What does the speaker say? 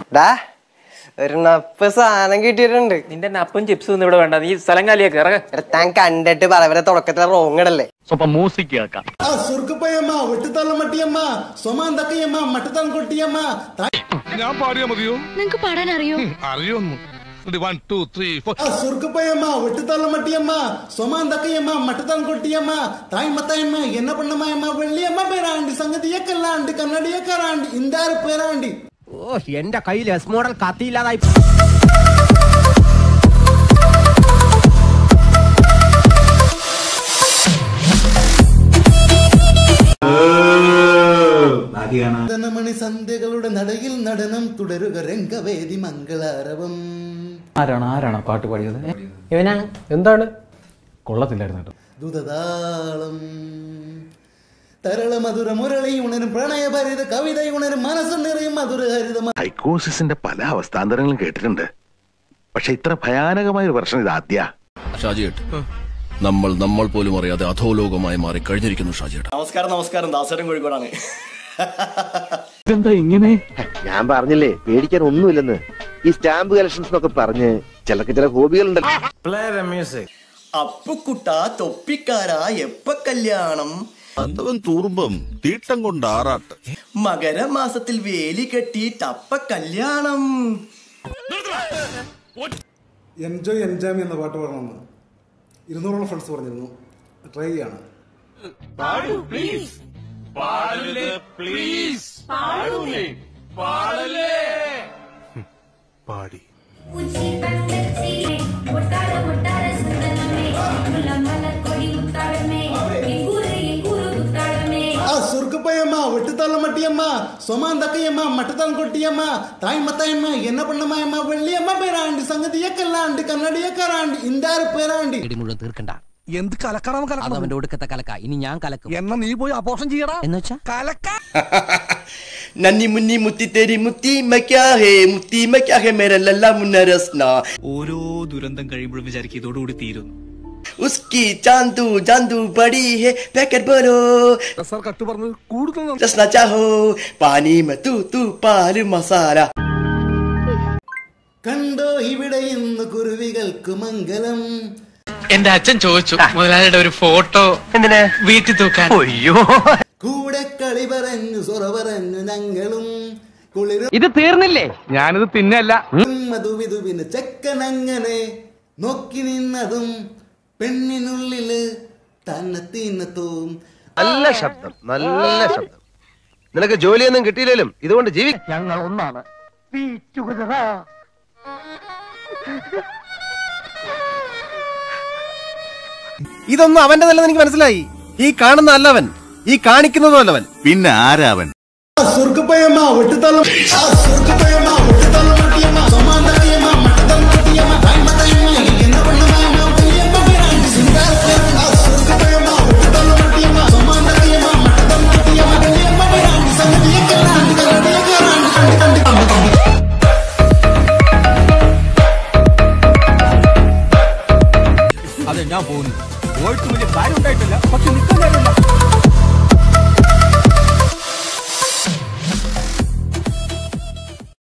ഡാ ഒരു നപ്പ് സാധനം കിട്ടിയിട്ടുണ്ട് നിന്റെ നപ്പും ചിപ്സും ഒന്നും ഇവിടെ വേണ്ട നീ സ്ഥലം കാലിയാക്കി ഇറങ്ങ എടാ, താൻ കണ്ടിട്ട് പറവരെ തുടക്കത്തിലെ റോങ് ഇടല്ലേ സ്വപ്പം മ്യൂസിക് കേൾക്കാം ಆ ಸುರ್ಕುಪಯ್ಯಮ್ಮ ಒಟ್ಟುತಾಳ ಮಟ್ಟಿಯಮ್ಮ ಸೊಮಾಂದಕ್ಕಯ್ಯಮ್ಮ ಮಟ್ಟತಾಳ ಕೊಟ್ಟಿಯಮ್ಮ ഞാൻ പാടിയാ മതിയോ നിങ്ങക്ക് പാടാൻ അറിയോ അറിയൊന്നു വൺ ടു ത്രീ ഫോർ ಆ ಸುರ್ಕುಪಯ್ಯಮ್ಮ ಒಟ್ಟುತಾಳ ಮಟ್ಟಿಯಮ್ಮ ಸೊಮಾಂದಕ್ಕಯ್ಯಮ್ಮ ಮಟ್ಟತಾಳ ಕೊಟ್ಟಿಯಮ್ಮ ತಾಯಿ ಮತ್ತಾಯಮ್ಮ ಎನ್ನ ಪಣ್ಣಮ್ಮಯಮ್ಮ വെള്ളിയമ്മ പേരാണ്ടി സംഗതിയക്കല്ലാണ്ട് കന്നഡിയക്കാരാണ്ടി ഇന്താറ് പേരാണ്ടി ഓ എന്റെ കയ്യിൽ എസ് മോഡൽ കത്തിയില്ലാതായി മണി സന്ധ്യകളുടെ നടയിൽ നടനം തുടരുക രംഗവേദി മംഗളാരവം ആരാണ് ആരാണ് ആ പാട്ട് പാടിയത് ഏ? ഇവനാണ് എന്താണ് കൊള്ളത്തില്ലായിരുന്നു കേട്ടോ ദുതതാളം തരള മധുര മുരളി ഉണരും പ്രണയഭരിത കവിത ഉണരും മനസ്സ് നിറയും മധുര ഹരിത സൈക്കോസിന്റെ പല അവസ്ഥാന്തരങ്ങളും കേട്ടിട്ടുണ്ട് പക്ഷെ ഇത്ര ഭയാനകമായ ഒരു പ്രശ്നം ഇത് ആദ്യ ഷാജിയേട്ട് നമ്മൾ നമ്മൾ പോലും അറിയാതെ അധോലോകമായി മാറി കഴിഞ്ഞിരിക്കുന്നു ഷാജിയേട്ട് നമസ്കാരം നമസ്കാരം ദാസരൻ കോഴിക്കോടാണ് ഇതെന്താ ഇങ്ങനെ ഞാൻ പറഞ്ഞില്ലേ പേടിക്കാൻ ഒന്നുമില്ലെന്ന് ഈ സ്റ്റാമ്പ് കളക്ഷൻസ് എന്നൊക്കെ പറഞ്ഞ് ചിലർക്ക് ചില ഹോബികളുണ്ടല്ലോ അപ്പുക്കുട്ട തൊപ്പിക്കാര എപ്പ കല്യാണം അന്തവൻ തൂറുമ്പം തീട്ടം കൊണ്ട് ആറാട്ട് മകരമാസത്തിൽ വേലി കെട്ടി ടപ്പ കല്യാണം എൻജോയ് എൻജാമി എന്ന പാട്ട് പാടണമെന്ന് ഇരുന്നൂറോളം ഫ്രണ്ട്സ് പറഞ്ഞിരുന്നു ട്രൈ ചെയ്യാണ് പാടി ಆ ಸುರ್ಕುಪಯ್ಯಮ್ಮ ಒಟ್ಟುತಾಳ ಮಟ್ಟಿಯಮ್ಮ ಸೊಮಾಂದಕ್ಕಯ್ಯಮ್ಮ ಮಟ್ಟತಾಳ ಕೊಟ್ಟಿಯಮ್ಮ ತಾಯಿ ಮತ್ತಾಯಮ್ಮ ಎನ್ನ ಪಣ್ಣಮ್ಮಯಮ್ಮ വെള്ളിയമ്മ പേരാണ്ടി സംഗതിയക്കല്ലാണ്ട് കന്നഡിയക്കാരാണ്ടി ഇന്താറ് പേരാണ്ടി ഇടി മുഴുവൻ തീർക്കണ്ട എന്ത് കലക്കണം അത് കലക്കണം അവന്റെ ഒടുക്കത്തെ കലക്ക ഇനി ഞാൻ കലക്കും എന്നാ നീ പോയി അപോഷം ചെയ്യടാ എന്ന് വെച്ചാ കലക്ക നന്നി മുന്നി മുത്തി തെരി മുത്തി മക്യാഹേ മുത്തി മക്യാഹേ മേര ലല്ല മുന്ന രസ്ന ഓരോ ദുരന്തം കഴിയുമ്പോഴും വിചാരിക്കും ഇതോടുകൂടി തീരുന്നു ഉസ്കി ചാന്തു ചാന്തു പടി ഹേ പാക്കറ്റ് ബോലോ സാർ കട്ട് പറഞ്ഞത് കൂടുതൽ രസ്ന ചാഹോ പാനി മ തു തു പാല് മസാല കണ്ടോ ഇവിടെ ഇന്ന് കുരുവികൾക്ക് മംഗലം എന്റെ അച്ഛൻ ചോദിച്ചു മുതലാളിയുടെ ഒരു ഫോട്ടോ എന്തിനാ വീട്ടിൽ തൂക്കാൻ അയ്യോ കൂടെ കളി പറഞ്ഞു സൊറ പറഞ്ഞു ഞങ്ങളും കുളിരും ഇത് തീർന്നില്ലേ ഞാനിത് തിന്നല്ല മധുവിധുവിന് ചെക്കനങ്ങനെ നോക്കി നിന്നതും പെണ്ണിനുള്ളില് തന്നത്തീന്നത്തും നല്ല ശബ്ദം നല്ല ശബ്ദം നിനക്ക് ജോലിയൊന്നും കിട്ടിയില്ലേലും ഇതുകൊണ്ട് ജീവി ഞങ്ങൾ ഒന്നാണ് ഇതൊന്നും അവന്റെ നല്ലത് എനിക്ക് മനസ്സിലായി ഈ കാണുന്ന അല്ലവൻ ഈ കാണിക്കുന്നതും അല്ലവൻ പിന്നെ ആരാവൻ സുർക്കുപ്പയമ്മ ഒട്ടുതളം സുർക്കുപ്പയമ്മ